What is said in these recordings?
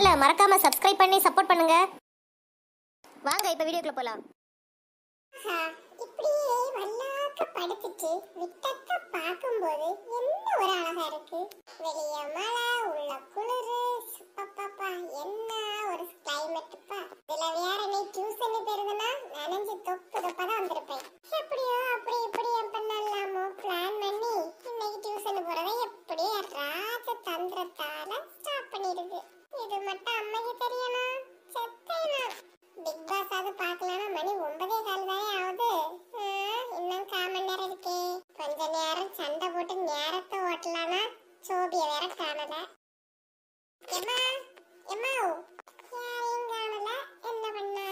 சேனலை மறக்காம சப்ஸ்கிரைப் பண்ணி சப்போர்ட் பண்ணுங்க வாங்க இப்ப வீடியோக்குள்ள போலாம் ஆஹா, இப்படியே வல்லாக்க படுத்துட்டு விட்டத்தை பார்க்கும்போது என்ன ஒரு அழகா இருக்கு வெளிய மழை உள்ள குளிரு அப்பப்பா என்ன ஒரு கிளைமேட்டுப்பா இதுல வேற நீ டியூஷன் போயிருந்தனா நனைஞ்சு தொப்பு தொப்பா தான் வந்திருப்பேன் எப்படியோ அப்படி இப்படி என் பண்ணலாமோ பிளான் பண்ணி இன்னைக்கு டியூஷன் போறதை எப்படியோ ராஜ தந்திரத்தால ஸ்டாப் பண்ணிருக்கு இது மட்டும் அம்மைக்கு தெரியணும் செத்தேனா பிக் பாஸ் அது பார்க்கலனா மணி ஒன்பதே கால் தானே ஆகுது ஆ, இன்னும் கால் மணி நேரம் இருக்கே கொஞ்ச நேரம் சண்டை போட்டு நேரத்தை ஓட்டலானா சோபிய வேற காணல எம்மா எம்மா யாரையும் காணல என்ன பண்ண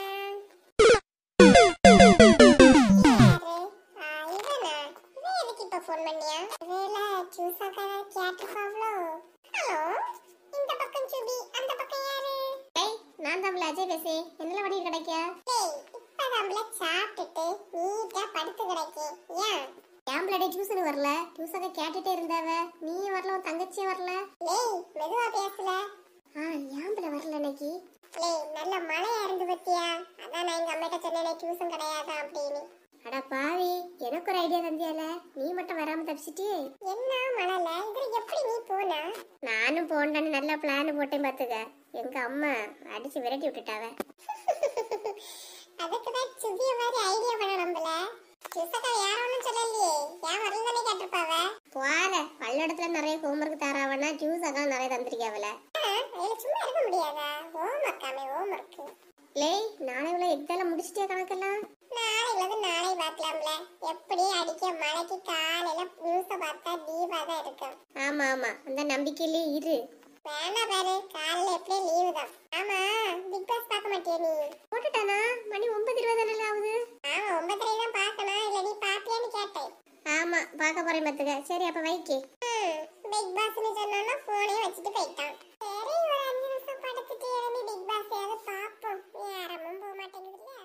யாரு? ஆ, இவனா? இவன் எதுக்கு இப்ப phone பண்ணியா? ஒருவேளை ஜூஸாக்கா கேட்டிருப்பாங்களோ? ஹலோ இந்த பக்கம் சுபி அந்த பக்கம் யாரு ஏய் நான் தான் அஜய் பேசி என்னல வடி கிடைக்க டேய், இப்பதான்ல சாப்பிட்டுட்டு நீட்டா படுத்து கிடக்கே. ஏன்? ஏன் பிள்ளை டியூஷன் வரல டியூஷனை கேட்டுட்டே இருந்தாவ நீயும் வரல உன் தங்கச்சியும் வரல லேய், மெதுவா பேசல. ஆ ஏன் பிள்ளை வரல இன்னைக்கு லேய், நல்ல மழையா இருந்து பாத்தியா? அதான் நான் எங்க அம்மாட்ட சொன்னேனே, tuition கிடையாதா அப்படின்னு. அட பாவி எனக்கு ஒரு ஐடியா தந்தியால நீ மட்டும் வராம தப்பிச்சிட்டியே என்ன மழைல? இதுல எப்படி நீ போன? நானும் போண்டான்னு நல்லா பிளான் போட்டேன் பாத்துக்க எங்க அம்மா அடிச்சு விரட்டி விட்டுட்டாவ அதுக்குதான் சுபிய மாதிரி idea பண்ணணும்ல. ஜூஸாக்கா வேற ஒண்ணும் சொல்லலையே. ஏன் வரலன்னு கேட்டிருப்பாவ. போல பல்லடத்துல நிறைய ஹோம்ஒர்க் தராவனா டியூஸ் அதான் நிறைய தந்திருக்காவல ஆ, அதுல சும்மா இருக்க முடியாதா? homework ஆமே, homework. லேய் நாளை உள்ள எக்ஸாம் முடிச்சிட்டியா கணக்கெல்லாம் நாளைல இருந்து நாளை பார்க்கலாம்ல எப்படி அடிக்க மழைக்கு காலையில நியூஸ பார்த்தா தீபா தான் இருக்கும் ஆமா ஆமா அந்த நம்பிக்கையிலே இரு வேணா பாரு காலையில எப்படியும் லீவு தான் ஆமா பிக் பாஸ் பார்க்க மாட்டியா நீ போட்டுட்டானா மணி ஒன்பது இருபது நாள் ஆகுது ஆமா ஒன்பதரை தான் பார்க்கணும் இல்ல நீ பாப்பியான்னு கேட்டேன் ஆமா பார்க்க போறேன் பாத்துக்க சரி அப்ப வைக்கே பிக் பாஸ்னு சொன்னோன்னா போனே வச்சுட்டு போயிட்டான் சரி ஒரு அஞ்சு நிமிஷம் படுத்துட்டு எழுந்து பிக் பாஸ் ஏதாவது பார்ப்போம் நேரமும் போக மாட்டேங்குது இல்லையா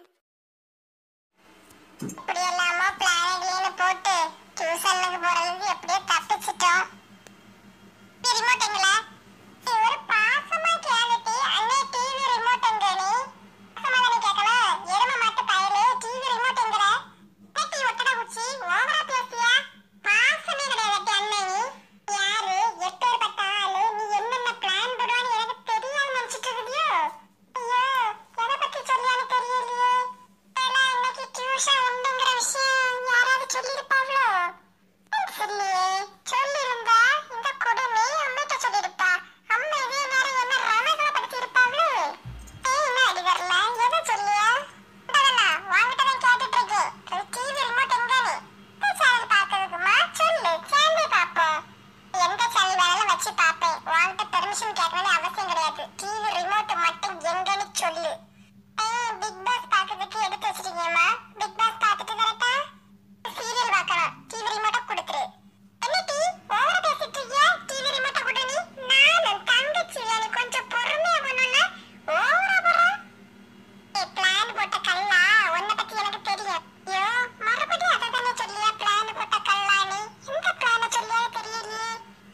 இப்படி எல்லாமோ பிளான் போட்டு டியூஷனுக்கு போறதுக்கு எப்படியோ தப்பிச்சிட்டோம் ரிமோட்டுங்களா ஒரு பாசமா கேட்டுட்டு அண்ணே டிவி ரிமோட் எங்க நீ சமாதானம் கேட்கலாம் எரும மாட்டு பயலே டிவி ரிமோட் எங்கற நெட்டி ஒட்டட குச்சி ஓவரா பேசியா பாசமே கிடையாது அண்ணே நீ யாரு எட்டு ஒரு பட்ட ஆளு நீ என்னென்ன பிளான் போடுவான்னு எனக்கு தெரியாது நினைச்சிட்டு இருக்கியோ ஐயோ எதை பத்தி சொல்லியான்னு தெரியலையே எல்லாம் இன்னைக்கு டியூஷன் உண்டுங்கிற விஷயம் யாராவது சொல்லியிருப்பாங்களோ சொல்லியே சொல்லியிருந்தா இந்த கொடுமை அம்மிட்ட சொல்லியிருப்பா அம்மா இதே நேரம் என்ன ரணகளை படுத்தி இருப்பாங்களே ஏய் என்ன அடி வரல எதை சொல்லியா இந்தவனா வாங்கிட்டு தான் கேட்டுட்டு இருக்கேன் டிவி ரிமோட் எங்க நீ சேனல் பார்க்கறதுக்குமா சொல்லு சேனல் பார்ப்போம் எந்த சேனல் வேணாலும் வச்சு பார்ப்பேன் வாங்கிட்ட பெர்மிஷன் கேட்கணும்னு அவசியம் கிடையாது டிவி ரிமோட் மட்டும் எங்கன்னு சொல்லு ஏய் பிக் பாஸ் பார்க்கறதுக்கு எடுத்து வச்சிருக்கீங்கம்மா பிக் பாஸ் பார்த்துட்டு வரட்டா சீரியல் பார்க்கணும் டிவி ரிமோட்டை கொடுத்துரு என்ன டீ ஓவரா பேசிட்டு இருக்கியா டிவி ரிமோட்டை கொடு நீ நானும் தங்கச்சி நீ கொஞ்சம் பொறுமையா பண்ணல ஓவரா போற ஏய் பிளான் போட்ட கல்லா உன்னை பத்தி எனக்கு தெரியும் ஐயோ மறுபடியும் அதை தானே சொல்லியா பிளான் போட்ட கல்லா நீ எந்த பிளான சொல்லியா தெரியலையே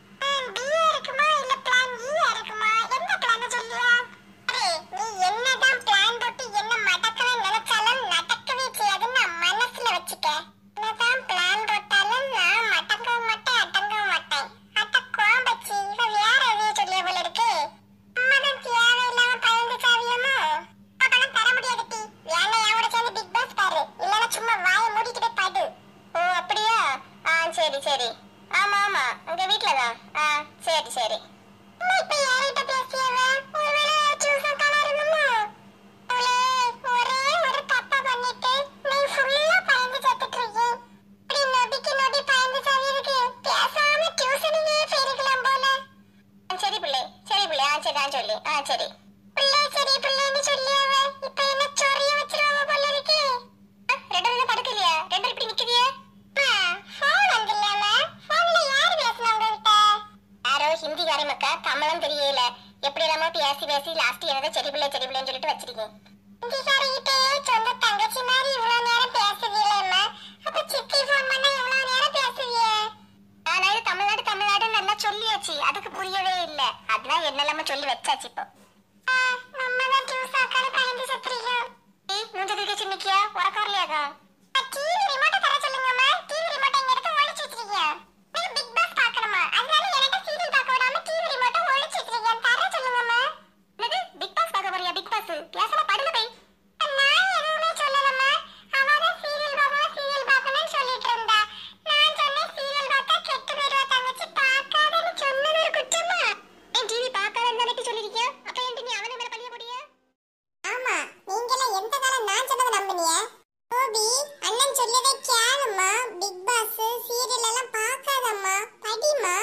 பிஏ இருக்குமா இல்ல பிளான் ஈயா இருக்குமா எந்த பிளான சொல்லியா அரே நீ என்னதான் பிளான் போட்டு என்ன மடக்கணும்னு நினைச்சாலும் நடக்கவே செய்யாதுன்னு நான் மனசுல வச்சுக்க என்னதான் பிளான் போட்டாலும் நான் மடங்கவும் மாட்டேன் அடங்கவும் மாட்டேன் அட கோம்பச்சி இவ வேற எதையோ சொல்லிய போல இருக்கு அம்மாதான் தேவையில்லாம பயந்து சாவியமோ அப்பெல்லாம் தர முடியாது டி வேணா என் சேர்ந்து பிக் பாஸ் பாரு இல்லைன்னா சும்மா வாயை மூடிக்கிட்டே பாடு ஓ அப்படியா ஆ சரி சரி ஆமா ஆமா உங்க வீட்ல தான் ஆ சரி சரி அம்மா இப்ப யார்கிட்ட பேசியவ ஒருவேளை டியூஷன் காண இருந்தோமோ அவளே ஒரே ஒரு தப்பா பண்ணிட்டு நீ ஃபுல்லா பயந்து செத்துட்டு இருக்கீ இப்படி நொடிக்கு நொடி பயந்து சாவியதுக்கு பேசாம டியூஷனுக்கே போயிருக்கலாம் போல சரி பிள்ளை சரி பிள்ளை ஆ சரி நான் சொல்லி ஆ சரி பிள்ளை சரி பிள்ளைன்னு சொல்லியாவ இப்ப என்ன சொரிய வச்சிருவாங்க போல இருக்கு ஆ, ரெண்டு பேரும் படுக்கலையா ரெண்டு பேரும் இப்படி நிக்குதியே ஃபோன் வந்துடலாம ஃபோன்ல யார் பேசுனா உங்ககிட்ட யாரோ ஹிந்திக்காரி மக்கா தமிழும் தெரியல எப்படி இல்லாம பேசி பேசி லாஸ்ட் என்னதான் செடி பிள்ளை செடி பிள்ளைன்னு சொல்லிட்டு வச்சிருக்கேன் இந்திக்காரிகிட்டே சொந்த தங்கச்சி மாதிரி இவ்வளவு நேரம் பேசுவீங்களேம்மா அப்ப சித்தி ஃபோன் பண்ணா எவ்வளவு நேரம் பேசுவியே ஆனாலும் தமிழ்நாடு தமிழ்நாடு நல்லா சொல்லியாச்சு அதுக்கு புரியவே இல்ல அதான் என்னெல்லாம சொல்லி வச்சாச்சு இப்போ ஆ நடிமா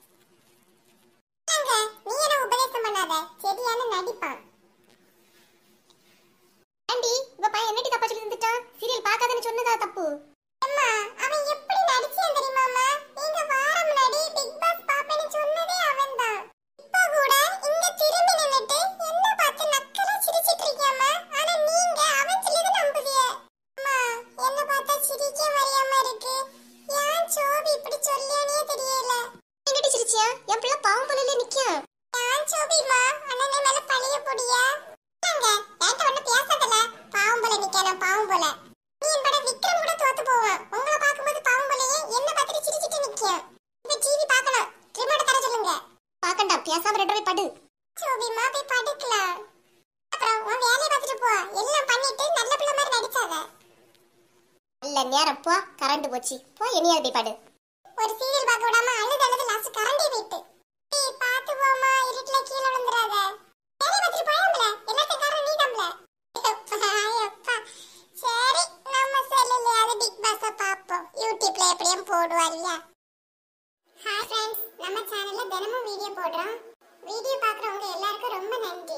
அங்க நீ என்ன உபதேசம் பண்ணாத சரியான நடிப்பான் ஆண்டி உங்க பையன் என்னடி தப்பா சொல்லி இருந்துட்டான் சீரியல் பார்க்காதன்னு சொன்னதா தப்பு அம்மா அவன் எப்படி நடிச்சான் தெரியுமாமா நீங்க வாரம் முன்னாடி பிக் பாஸ் பாப்பேன்னு சொன்னதே அவன்தான் இப்ப கூட இங்க திரும்பி நின்னுட்டு என்ன பார்த்து நக்கலா சிரிச்சிட்டு இருக்கியாமா ஆனா நீங்க அவன் சொல்லியதை நம்புதிய அம்மா என்ன பார்த்தா சிரிக்க வரையாம இருக்கு ஏன் சோபி இப்படி சொல்லியானே தெரியல எங்கிட்ட சிரிச்சியா என் பிள்ளை பாவம் போல நிக்கும் ஏன் சோபிமா அண்ணனை மேல பழிய போடியா நாங்க ஏன்ட்ட ஒண்ணு பேசாதல பாவம் போல நிக்கணும் பாவம் போல நீ என்பட விக்ரம் கூட தோத்து போவான் உங்களை பார்க்கும்போது பாவம் போலயே என்ன பார்த்துட்டு சிரிச்சிட்டு நிக்கும் இப்ப டிவி பார்க்கணும் ரிமோட் தர சொல்லுங்க பாக்கண்டா பேசாம ரெண்டு போய் படு சோபிமா போய் படுக்கலாம் அப்புறம் உன் வேலையை பார்த்துட்டு போ எல்லாம் பண்ணிட்டு நல்ல பிள்ளை மாதிரி நடிச்சாத இல்ல நேரம் போ கரண்ட் போச்சு போ என்னையாவது போய் படு ஒரு சீரியல் பார்க்க விடாம அழுது அழுது லாஸ்ட் கரண்டே போயிட்டு ஏய் பாத்து போமா இருட்டுல கீழே விழுந்துறாத வேலையை பார்த்துட்டு போயாமல எல்லாத்தையும் காரணம் நீ தம்பல அப்பா சரி நம்ம செல்லுலயாவது பிக் பாஸ பாப்போம் யூடியூப்ல எப்படியும் போடுவாரியா ஹாய் ஃப்ரெண்ட்ஸ் நம்ம சேனல்ல தினமும் வீடியோ போடுறோம் வீடியோ பார்க்குறவங்க எல்லாருக்கும் ரொம்ப நன்றி